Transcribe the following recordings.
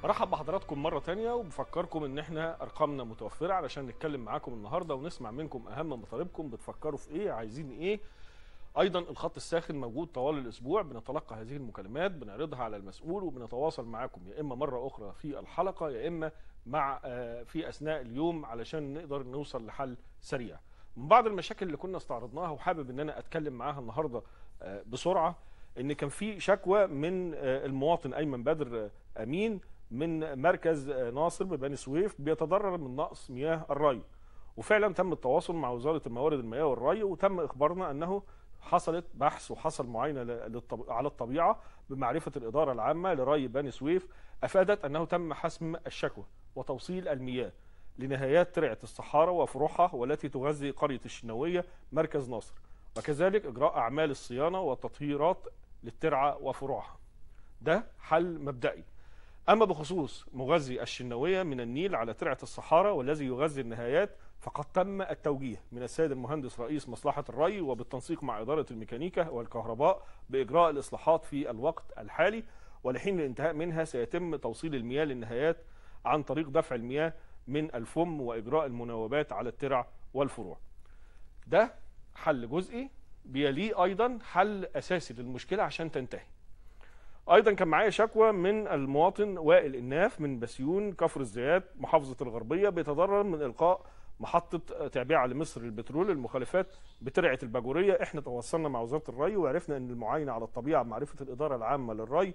برحب بحضراتكم مرة تانية وبفكركم ان احنا ارقامنا متوفرة علشان نتكلم معاكم النهاردة ونسمع منكم اهم مطالبكم بتفكروا في ايه عايزين ايه ايضا الخط الساخن موجود طوال الاسبوع بنتلقى هذه المكالمات بنعرضها على المسؤول وبنتواصل معاكم يا اما مرة اخرى في الحلقة يا اما مع آه، في اثناء اليوم علشان نقدر نوصل لحل سريع من بعض المشاكل اللي كنا استعرضناها وحابب ان انا اتكلم معاها النهارده آه، بسرعه ان كان في شكوى من آه، المواطن ايمن بدر آه، امين من مركز آه، ناصر ببني سويف بيتضرر من نقص مياه الري وفعلا تم التواصل مع وزاره الموارد المياه والري وتم اخبارنا انه حصلت بحث وحصل معاينه ل- للطب- على الطبيعه بمعرفه الاداره العامه لري بني سويف افادت انه تم حسم الشكوى وتوصيل المياه لنهايات ترعه الصحارى وفروعها والتي تغذي قريه الشناويه مركز ناصر وكذلك اجراء اعمال الصيانه والتطهيرات للترعه وفروعها ده حل مبدئي اما بخصوص مغذي الشناويه من النيل على ترعه الصحارى والذي يغذي النهايات فقد تم التوجيه من السيد المهندس رئيس مصلحه الري وبالتنسيق مع اداره الميكانيكا والكهرباء باجراء الاصلاحات في الوقت الحالي ولحين الانتهاء منها سيتم توصيل المياه للنهايات عن طريق دفع المياه من الفم واجراء المناوبات على الترع والفروع. ده حل جزئي بيليه ايضا حل اساسي للمشكله عشان تنتهي. ايضا كان معايا شكوى من المواطن وائل الناف من بسيون كفر الزيات محافظه الغربيه بيتضرر من القاء محطه تعبئه لمصر للبترول المخالفات بترعه الباجوريه احنا تواصلنا مع وزاره الري وعرفنا ان المعاينه على الطبيعه بمعرفه الاداره العامه للري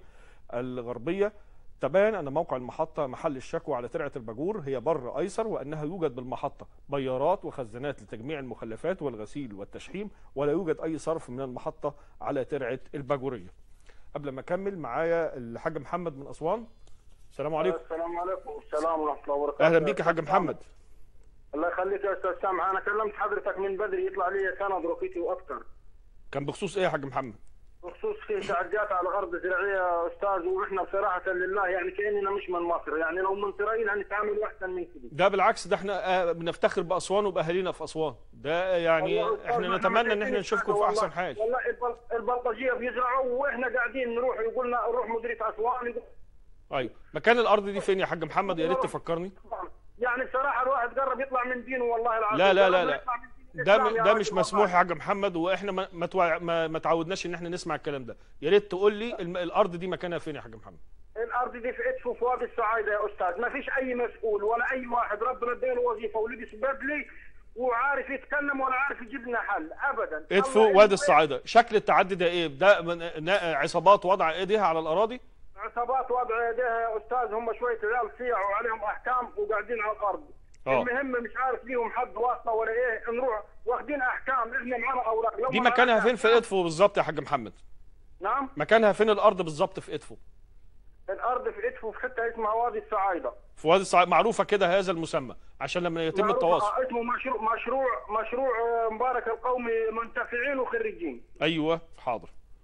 الغربيه تبان ان موقع المحطه محل الشكوى على ترعه الباجور هي بر ايسر وانها يوجد بالمحطه بيارات وخزانات لتجميع المخلفات والغسيل والتشحيم ولا يوجد اي صرف من المحطه على ترعه الباجوريه. قبل ما اكمل معايا الحاج محمد من اسوان السلام عليكم السلام عليكم السلام ورحمه الله وبركاته اهلا بيك يا حاج محمد الله يخليك يا استاذ سامح انا كلمت حضرتك من بدري يطلع لي سند رقيتي واكثر كان بخصوص ايه يا حاج محمد بخصوص في تعديات على الارض الزراعيه يا استاذ واحنا بصراحه لله يعني كاننا مش من مصر يعني لو من اسرائيل هنتعامل احسن من كده ده بالعكس ده احنا آه، بنفتخر باسوان وباهالينا في اسوان ده يعني والله أستاذ احنا ما نتمنى ان شايفين احنا نشوفكم في والله- احسن حال والله البل- البلطجيه بيزرعوا واحنا قاعدين نروح يقول لنا نروح مديريه اسوان يقول ايوه مكان الارض دي فين يا حاج محمد يا ريت تفكرني يعني بصراحه الواحد قرب يطلع من دينه والله العظيم لا لا لا قرب لا يطلع من دين ده الإسلام م- يا ده راجل مش والله. مسموح يا حاج محمد واحنا ما ما, توع... ما, ما تعودناش ان احنا نسمع الكلام ده يا ريت تقول لي الم... الارض دي مكانها فين يا حاج محمد الارض دي في ادفو في وادي السعايده يا استاذ ما فيش اي مسؤول ولا اي واحد ربنا اداله وظيفه ولبس بدلي وعارف يتكلم ولا عارف يجيب لنا حل ابدا ادفو الله وادي يهديه. الصعيده شكل التعدي ده ايه ده من... نا- عصابات وضع ايديها على الاراضي عصابات وضع يديها يا استاذ هم شويه عيال صيع وعليهم احكام وقاعدين على الارض اه. المهم مش عارف ليهم حد واسطه ولا ايه نروح واخدين احكام احنا معانا اوراق لو دي ما مكانها معانا فين في ادفو بالظبط يا حاج محمد نعم مكانها فين الارض بالظبط في ادفو الارض في ادفو في حته اسمها وادي السعايده في وادي الصعيده معروفه كده هذا المسمى عشان لما يتم معروف- التواصل آه، اسمه مشروع مشروع مشروع آه، مبارك القومي منتفعين وخريجين ايوه حاضر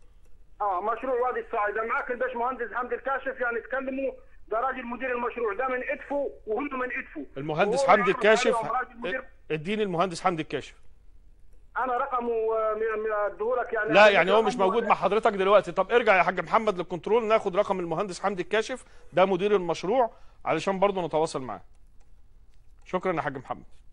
اه مشروع وادي السعيده معاك الباش مهندس حمد الكاشف يعني تكلموا ده راجل مدير المشروع ده من ادفو وهم من ادفو المهندس وهو حمدي يعرف الكاشف عليهم راجل مدير- اديني المهندس حمدي الكاشف انا رقمه آه، من من اديهولك يعني لا يعني هو رقمه- مش موجود مع حضرتك دلوقتي طب ارجع يا حاج محمد للكنترول ناخد رقم المهندس حمدي الكاشف ده مدير المشروع علشان برضه نتواصل معاه شكرا يا حاج محمد